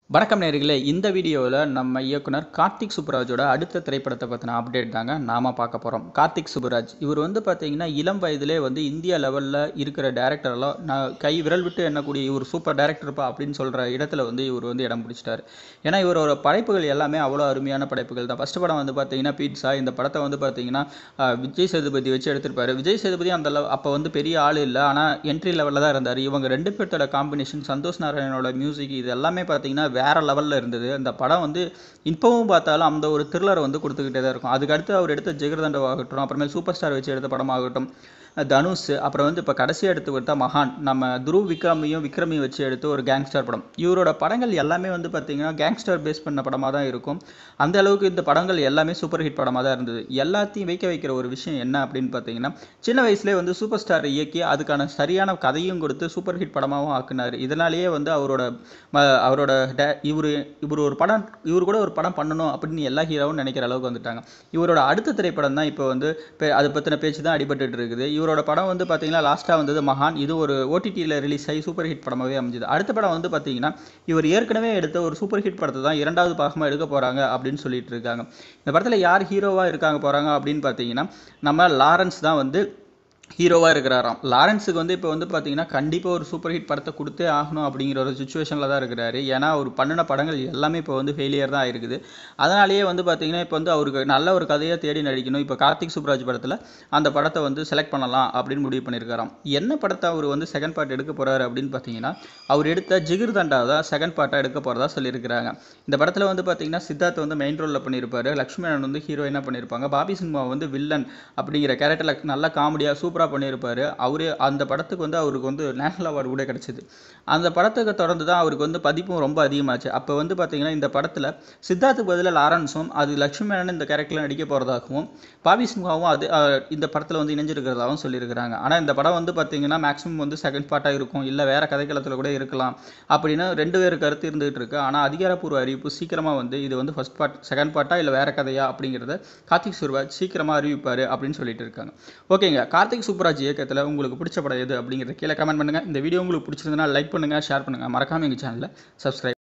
வணக்கம் நேயர்களே இந்த வீடியோவில் நம்ம இயக்குனர் கார்த்திக் சுப்புராஜோட அடுத்த திரைப்படத்தை பற்றின அப்டேட் தாங்க நாம பார்க்க போகிறோம் கார்த்திக் சுப்புராஜ் இவர் வந்து பார்த்தீங்கன்னா இளம் வயதிலே வந்து இந்தியா லெவலில் இருக்கிற டேரக்டரெல்லாம் நான் கை விரல் விட்டு எண்ணக்கூடிய இவர் சூப்பர் டேரக்டர்ப்பா அப்படின்னு சொல்கிற இடத்துல வந்து இவர் வந்து இடம் பிடிச்சிட்டார் ஏன்னா இவரோட படைப்புகள் எல்லாமே அவ்வளோ அருமையான படைப்புகள் தான் ஃபஸ்ட் படம் வந்து பார்த்தீங்கன்னா பீட்சா இந்த படத்தை வந்து பார்த்தீங்கன்னா அஹ், விஜய் சேதுபதி வச்சு எடுத்திருப்பாரு விஜய் சேதுபதி அந்த அளவு அப்போ வந்து பெரிய ஆள் இல்லை ஆனால் என்ட்ரி லெவலில் தான் இருந்தார் இவங்க ரெண்டு பேர்த்தோட காம்பினேஷன் சந்தோஷ் நாராயணோட மியூசிக் இது எல்லாமே பார்த்தீங்கன்னா வேற லெவலில் இருந்தது அந்த படம் வந்து இப்போவும் பார்த்தாலும் அந்த ஒரு த்ரில்லரை வந்து கொடுத்துக்கிட்டே தான் இருக்கும் அதுக்கு அடுத்து அவர் எடுத்த ஜெகர்தண்டவாகட்டும் அப்புறமேல் சூப்பர் ஸ்டார் வச்சு எடுத்த படமாகட்டும் தனுஷ் அப்புறம் வந்து இப்போ கடைசியாக எடுத்து கொடுத்தா மகான் நம்ம துருவ் விக்ரமையும் விக்ரமையும் வச்சு எடுத்த ஒரு கேங்ஸ்டர் படம் இவரோட படங்கள் எல்லாமே வந்து பார்த்தீங்கன்னா கேங்ஸ்டர் பேஸ் பண்ண படமாக தான் இருக்கும் அந்த அளவுக்கு இந்த படங்கள் எல்லாமே சூப்பர் ஹிட் படமாக தான் இருந்தது எல்லாத்தையும் வைக்க வைக்கிற ஒரு விஷயம் என்ன அப்படின்னு பார்த்தீங்கன்னா சின்ன வயசுலேயே வந்து சூப்பர் ஸ்டாரை இயக்கி அதுக்கான சரியான கதையும் கொடுத்து சூப்பர் ஹிட் படமாகவும் ஆக்குனார் இதனாலேயே வந்து அவரோட ம- அவரோட டே- இவரு இவர் ஒரு படம் இவர் கூட ஒரு படம் பண்ணணும் அப்படின்னு எல்லா ஹீரோவும் நினைக்கிற அளவுக்கு வந்துட்டாங்க இவரோட அடுத்த திரைப்படம் தான் இப்போ வந்து பே- அதை பற்றின பேச்சு தான் அடிபட்டுட்டு இருக்குது இவரோட படம் வந்து பார்த்தீங்கன்னா லாஸ்ட்டாக வந்தது மகான் இது ஒரு ஓடிடியில் ரிலீஸ் ஆகி சூப்பர் ஹிட் படமாகவே அமைஞ்சது அடுத்த படம் வந்து பார்த்தீங்கன்னா இவர் ஏற்கனவே எடுத்த ஒரு சூப்பர் ஹிட் படத்தை தான் இரண்டாவது பாகமாக எடுக்க போகிறாங்க அப்படின்னு சொல்லிட்டு இருக்காங்க இந்த படத்தில் யார் ஹீரோவாக இருக்காங்க போகிறாங்க அப்படின்னு பார்த்தீங்கன்னா நம்ம லாரன்ஸ் தான் வந்து ஹீரோவாக இருக்கிறாராம் லாரன்ஸுக்கு வந்து இப்போ வந்து பார்த்தீங்கன்னா கண்டிப்பாக ஒரு சூப்பர் ஹிட் படத்தை கொடுத்தே ஆகணும் அப்படிங்கிற ஒரு சுச்சுவேஷனில் தான் இருக்கிறாரு ஏன்னா அவர் பண்ணின படங்கள் எல்லாமே இப்போ வந்து ஃபெயிலியர் தான் இருக்குது அதனாலேயே வந்து பார்த்தீங்கன்னா இப்போ வந்து அவருக்கு நல்ல ஒரு கதையை தேடி நடிக்கணும் இப்போ கார்த்திக் சுப்ராஜ் படத்தில் அந்த படத்தை வந்து செலக்ட் பண்ணலாம் அப்படின்னு முடிவு பண்ணியிருக்காராம் என்ன படத்தை அவர் வந்து செகண்ட் பார்ட் எடுக்க போகிறாரு அப்படின்னு பார்த்தீங்கன்னா அவர் எடுத்த ஜிகிர் தண்டா தான் செகண்ட் பார்ட்டாக எடுக்க போகிறதா சொல்லியிருக்கிறாங்க இந்த படத்தில் வந்து பார்த்தீங்கன்னா சித்தார்த் வந்து மெயின் ரோலில் பண்ணியிருப்பாரு லக்ஷ்மணன் வந்து ஹீரோயினாக பண்ணியிருப்பாங்க பாபி சினிமா வந்து வில்லன் அப்படிங்கிற கேரக்டரில் நல்ல காமெடியாக சூப்பராக பண்ணியிருப்பாரு அவரு அந்த படத்துக்கு வந்து அவருக்கு வந்து நேஷனல் அவார்டு கூட கிடைச்சிது அந்த படத்துக்கு தொடர்ந்து தான் அவருக்கு வந்து பதிப்பும் ரொம்ப அதிகமாச்சு அப்போ வந்து பார்த்தீங்கன்னா இந்த படத்தில் சித்தார்த்துக்கு பதிலாக லாரன்ஸும் அது லக்ஷ்மி மேனன் இந்த கேரக்டரில் நடிக்க போகிறதாகவும் பாபி சிம்ஹாவும் அது அஹ், இந்த படத்தில் வந்து இணைஞ்சிருக்கிறதாகவும் சொல்லியிருக்கிறாங்க ஆனால் இந்த படம் வந்து பார்த்தீங்கன்னா மேக்ஸிமம் வந்து செகண்ட் பார்ட்டாக இருக்கும் இல்லை வேறு கதைக்களத்தில் கூட இருக்கலாம் அப்படின்னு ரெண்டு பேர் கருத்து இருந்துகிட்டு இருக்கு ஆனால் அதிகாரப்பூர்வ அறிவிப்பு சீக்கிரமாக வந்து இது வந்து ஃபர்ஸ்ட் பார்ட் செகண்ட் பார்ட்டா இல்லை வேறு கதையா அப்படிங்கிறத கார்த்திக் சுப்ராஜ் சீக்கிரமாக அறிவிப்பார் அப்படின்னு சொல்லிட்டு இருக்காங்க ஓகேங்க கார்த்திக் சுப்ராஜ் இயக்கத்தில் உங்களுக்கு பிடிச்ச படம் எது அப்படிங்கிறத கீழே கமெண்ட் பண்ணுங்கள் இந்த வீடியோ உங்களுக்கு பிடிச்சிருந்தனா லைக் பண்ணுங்கள் ஷேர் பண்ணுங்கள் மறக்காமல் எங்கள் சேனலை சப்ஸ்கிரைப்